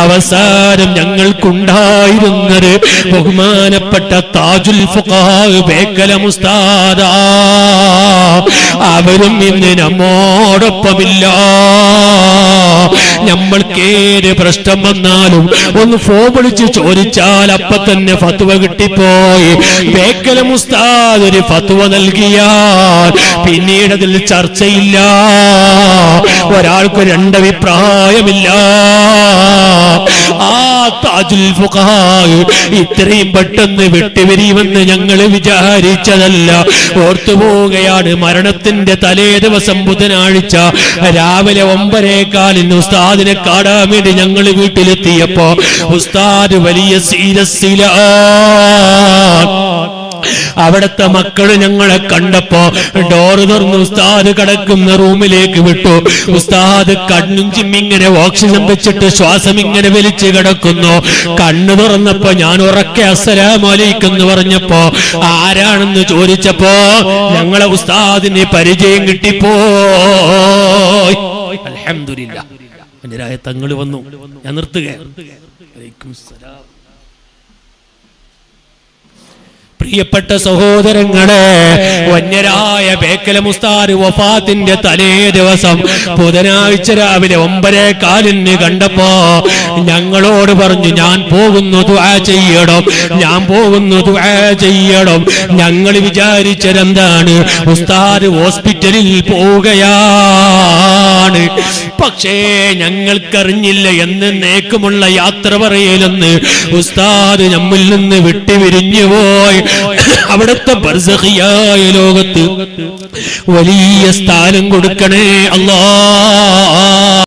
അവസാനം ഞങ്ങൾക്കുണ്ടായിരുന്നത് ബഹുമാനപ്പെട്ട താജുൽ ഫുഖാഹ് ബേക്കല മുസ്താദ അവരും ഇന്ന് നമ്മോടൊപ്പമില്ല നമ്മൾക്ക് ഏത് പ്രശ്നം വന്നാലും ഒന്ന് ഫോൺ വിളിച്ച് ചോദിച്ചാൽ അപ്പൊ തന്നെ ഫത്വ കിട്ടിപ്പോയി ബേക്കല മുസ്താദ് ഒരു ഫത്വ നൽകിയാൽ പിന്നീട് അതിൽ ചർച്ചയില്ല ഒരാൾക്ക് രണ്ടഭിപ്രായമില്ല ആ താജുൽ ഫുഖാഹ് ഇത്രയും പെട്ടെന്ന് വിട്ടുപിരിയുമെന്ന് ഞങ്ങൾ വിചാരിച്ചതല്ല ഓർത്തു പോവുകയാണ് മരണത്തിന്റെ തലേ ദിവസം ബുധനാഴ്ച രാവിലെ ഒമ്പതേകാലിന് ഉസ്താദിനെ കാണാൻ വേണ്ടി ഞങ്ങൾ വീട്ടിലെത്തിയപ്പോ ഉസ്താദ് വലിയ സീരസില അവിടത്തെ മക്കള് ഞങ്ങളെ കണ്ടപ്പോ ഡോറ് തുറന്ന് ഉസ്താദ് കിടക്കുന്ന റൂമിലേക്ക് വിട്ടു ഉസ്താദ് കണ്ണും ചിമ്മിങ്ങനെ ഓക്സിജൻ വെച്ചിട്ട് ശ്വാസം ഇങ്ങനെ വലിച്ചു കിടക്കുന്നു കണ്ണു തുറന്നപ്പോ ഞാൻ ഉറക്കെ അസ്സലാമലൈക്കും എന്ന് പറഞ്ഞപ്പോ ആരാണെന്ന് ചോദിച്ചപ്പോ ഞങ്ങളെ ഉസ്താദിന് പരിചയം കിട്ടിപ്പോയി അൽഹംദുലില്ല എന്റെ തങ്ങള് വന്നു ഞാൻ നിർത്തുക വലൈക്കും സലാം പ്രിയപ്പെട്ട സഹോദരങ്ങളെ വന്യരായ ബേക്കല മുസ്താർ വഫാത്തിന്റെ തലേ ദിവസം ബുധനാഴ്ച രാവിലെ ഒമ്പതേ കാലിന് കണ്ടപ്പോ ഞങ്ങളോട് പറഞ്ഞു ഞാൻ പോകുന്നു ദുആ ചെയ്യണം ഞാൻ പോകുന്നു ദുആ ചെയ്യണം ഞങ്ങൾ വിചാരിച്ചതെന്താണ് ഉസ്താദ് ഹോസ്പിറ്റലിൽ പോവുകയാണ് പക്ഷേ ഞങ്ങൾക്കറിഞ്ഞില്ല എന്നേക്കുമുള്ള യാത്ര പറയലെന്ന് ഉസ്താദ് നമ്മിൽ നിന്ന് വിട്ടുപിരിഞ്ഞു പോയി അവിടുത്തെ ബർസഖിയായ ലോകത്ത് വലിയ സ്ഥാനം കൊടുക്കണേ അല്ലാ